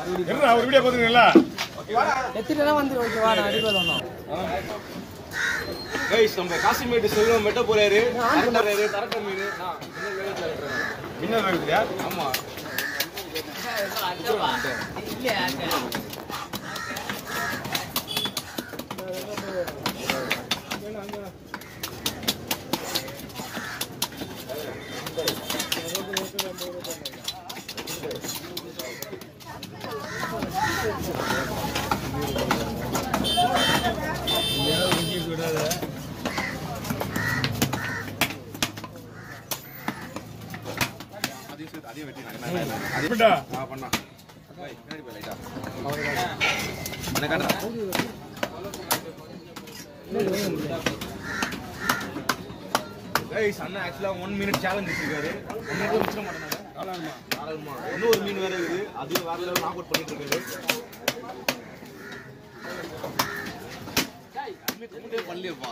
என்ன ஒரு வீடியோ பார்த்துருக்கீங்களா எத்தினா வந்து ஓகே வா நான் அடிப்பது ஒன்றும் கைஸ் நம்ம காசிமேட்டு செல்வம் மெட்ட போறாரு தரட்டாரு தரட்ட மீன் நான் இன்னும் வேகத்துல வெட்டுறேன். என்ன இருக்குதுயா ஆமா அதையும் சேர்த்து அதையும் வெட்டினாங்க எப்படிடா நான் பண்ணா வை, பின்னாடி போய் லைட்டா உன்னை காட்டுறேன் கைஸ் அண்ணா ஆக்சுவலா ஒன் மினிட் சேலஞ்ச் வச்சிருக்காரு ஒன் மினிட்ல முடிச்சிட மாட்டேனாங்க காளான்மா. தாராளமா இன்னும் ஒரு மீன் வேற இருக்குது அதுவும் வேற லெவல் நாக் அவுட் பண்ணிட்டு இருக்காரு பண்ணலியப்பா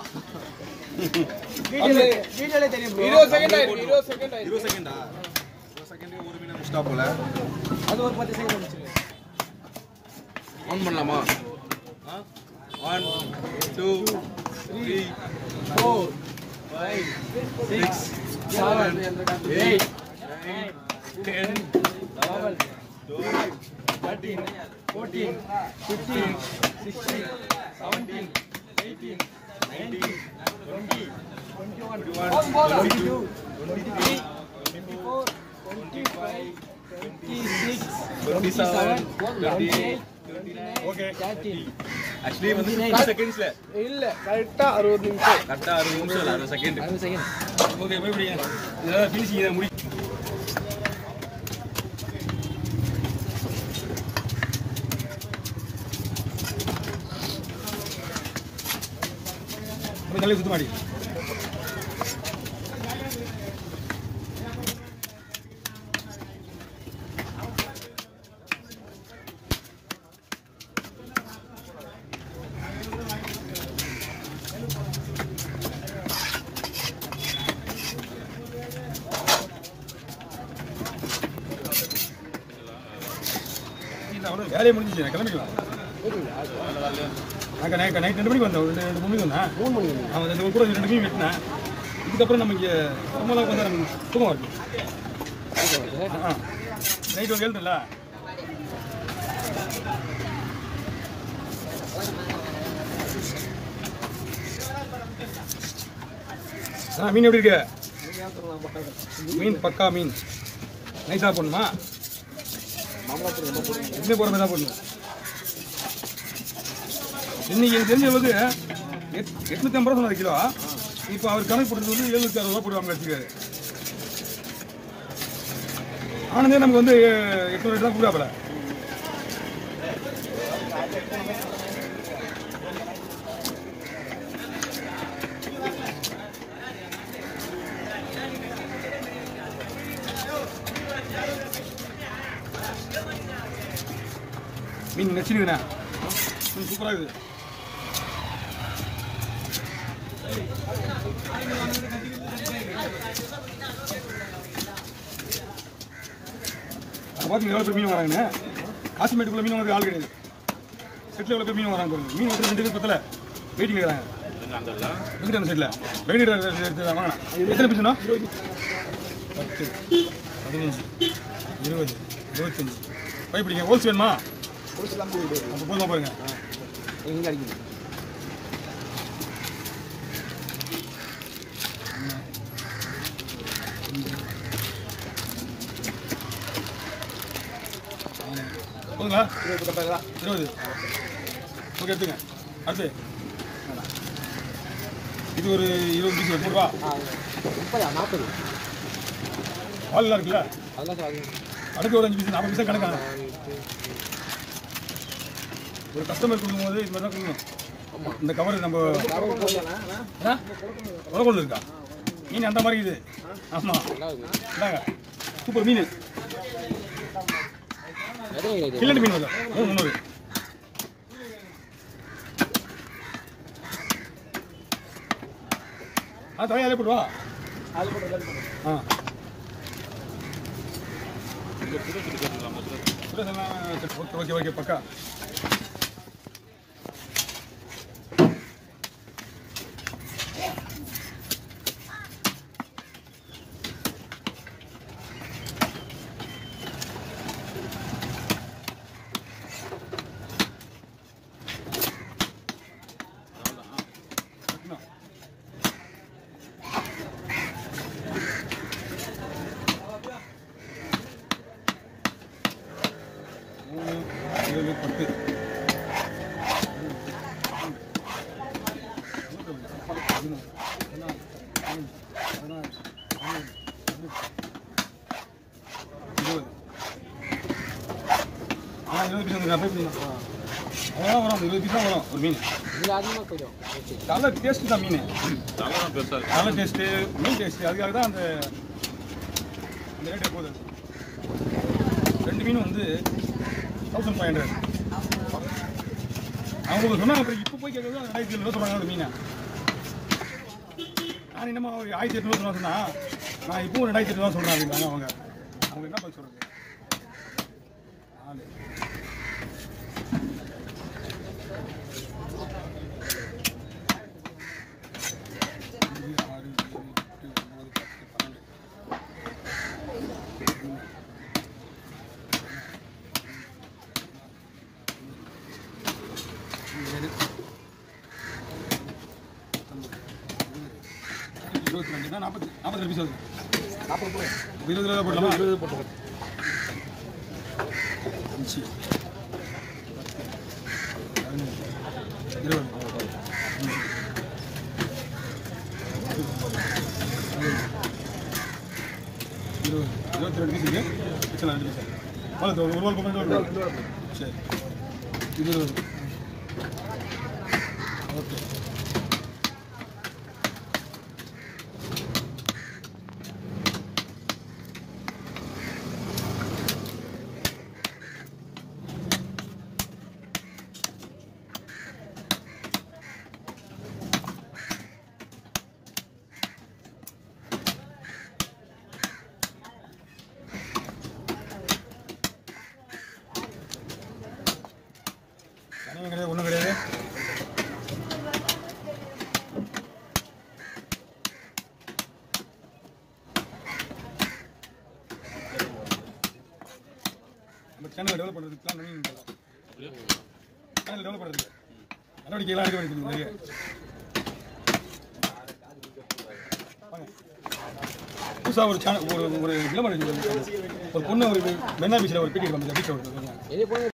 வீடியோல தெரியும் bro. இருபது செகண்ட் ஆயிருக்கு இருபது செகண்ட் ஆயிருக்கு இருபது செகண்டா இருபது செகண்ட் ஒரு மீனை முடிச்சிட்டா போல அது ஒரு பத்து செகண்ட் வந்துச்சு ஆன் பண்ணலாமா one two three four five six seven eight nine ten eleven twelve thirteen fourteen fifteen sixteen seventeen eighteen nineteen twenty twenty one twenty two twenty three twenty four twenty five twenty six twenty seven twenty eight okay actually வந்து 50 செகண்ட்ஸ்ல இல்ல கரெக்டா அறுபது நிமிஷம் கரெக்டா அறுபது நிமிஷம் இல்ல அறுபது செகண்ட் அறுபது செகண்ட் ஓகே போய் பிடிங்க இதெல்லாம் ஃபினிஷிங் இதை முடி அப்படி தலையை சுத்த மாடி அவ்வளோ வேலையை முடிஞ்சிச்சு நான் கிளம்பிக்கலாம் நாங்கள் நைட் நைட் ரெண்டு மணிக்கு வந்தோம் ரெண்டு ரெண்டு மூணு மணிக்கு வந்தேன் மூணு மணி அவன் ரெண்டு கூட ரெண்டு மணிக்கு வெட்டினேன் இதுக்கப்புறம் நம்ம இங்கே ரொம்பலாம் வந்து நமக்கு தூக்கம் வருது ஆ நைட் வந்து எழுதுல ஆ மீன் எப்படி இருக்கு மீன் பக்கா மீன் நைஸாக போடணுமா இன்னும் போகிற மாதிரி தான் போடணும் இன்னைக்கு எனக்கு தெரிஞ்ச அளவுக்கு எட் எட்நூத்தி ஐம்பது ரூபா சொன்னார் கிலோ இப்போ அவர் கணக்கு போட்டது வந்து எழுநூத்தி அறுபது ரூபா போடுவாங்க வச்சுக்காரு ஆனந்தே நமக்கு வந்து எட்நூறு தான் கொடுக்காப்பல மீன் நச்சுனுங்கண்ணா மீன் சூப்பராக இருக்குது அப்போ பார்த்தீங்க எவ்வளோ பேர் மீன் வராங்கன்னு காசிமேட்டுக்குள்ள மீன் வரது ஆள் கிடையாது செட்டில் எவ்வளோ பேர் மீன் வராங்க பாருங்க. மீன் வந்து ரெண்டு பேர் பத்தல வெயிட்டிங் இருக்கிறாங்க வெங்கட் அந்த சைடில் வெங்கட் வாங்கண்ணா எத்தனை பீஸ்ண்ணா பத்து பதினஞ்சு இருபது இருபத்தஞ்சு பைப்பிடிங்க ஹோல்ஸ் வேணுமா அப்போ போதுமா பாருங்க எங்க அடிக்குது போதுங்களா இருபது ஓகே எடுத்துங்க அடுத்து இது ஒரு இருபது பீஸ் எட்நூறு ரூபா முப்பதா நாற்பது பால்லாம் இருக்குல்ல அதெல்லாம் சார் அடுத்து ஒரு அஞ்சு பீஸ் நாற்பது பீஸா கணக்கான ஒரு கஸ்டமர் கொடுக்கும்போது இது மாதிரி தான் கொடுக்கணும் இந்த கவர் நம்ம உலகொண்டு இருக்கா மீன் அந்த மாதிரி இது ஆமாம் இந்தாங்க சூப்பர் மீன் கில்லட்டு மீன் வந்து மூணு முந்நூறு ஆ தலையாலே போடுவா ஆ சுரேஷ் எல்லாம் சரி, ஓகே ஓகே ஓகே பக்கா கட்டணும். மூணு ஏழு பத்து இருபது ஆ இருபது பீஸ் வந்து அப்படியே பிடிக்கலாம் அவ்வளோதான் வரும் அந்த இருபது பீஸ் தான் வரும் ஒரு மீன் இது அதிகமாக போயிடும் ஓகே நல்ல டேஸ்ட்டு தான் மீன் தலைதான் பெருசா இருக்கு நல்ல டேஸ்ட்டு மீன் டேஸ்ட்டு அதுக்காக தான் அந்த அந்த ரேட்டே போகுது ரெண்டு மீன் வந்து தௌசண்ட் ஃபைவ் ஹண்ட்ரட் அவங்க சொன்னாங்க அப்புறம் இப்போ போய் கேட்கறது ரெண்டாயிரத்தி எழுநூறு சொல்கிறாங்க அந்த மீனை நான் என்னமோ ஒரு ஆயிரத்தி எட்நூறு சொன்னா சொன்னா நான் இப்பவும் ரெண்டாயிரத்தி எட்நூறு சொல்கிறேன் அப்படின்னாங்க அவங்க அவங்க என்ன பதில் சொல்கிறது நாலு அஞ்சு, ஆறு, ஏழு, எட்டு, ஒன்பது, பத்து, பன்னெண்டு. ஏழு, பத்தொன்பது, இருபது, இருபத்தி ரெண்டு நாற்பத்தி நாற்பத்தி ரெண்டு பீஸ் வருது நாற்பது போய் இருபது ரூபா போடலாமா இருபது போட்டு அஞ்சு பத்து பதினஞ்சு இருபது அஞ்சு இருபது இருபத்தி ரெண்டு பீஸ் இருக்கு பிரச்சனை ரெண்டு பீஸ் அவ்வளோ ஒரு ரூபா போட்டு சரி இருபது ஓகே தனியும் கிடையாது ஒன்றும் கிடையாது நம்ம சேனல் டெவலப் பண்ணுறதுக்குலாம் நவீன் சேனல் டெவலப் பண்ணுறதுக்கு நடவடிக்கைலாம் எடுக்க வேண்டியது நிறைய வாங்க. புதுசா ஒரு சேனல் ஒரு ஒரு விளம்பரம் ஒரு பொண்ணு ஒரு மென்னா பீச்சில் ஒரு பேட்டி எடுப்பாங்க பீச் இதே போல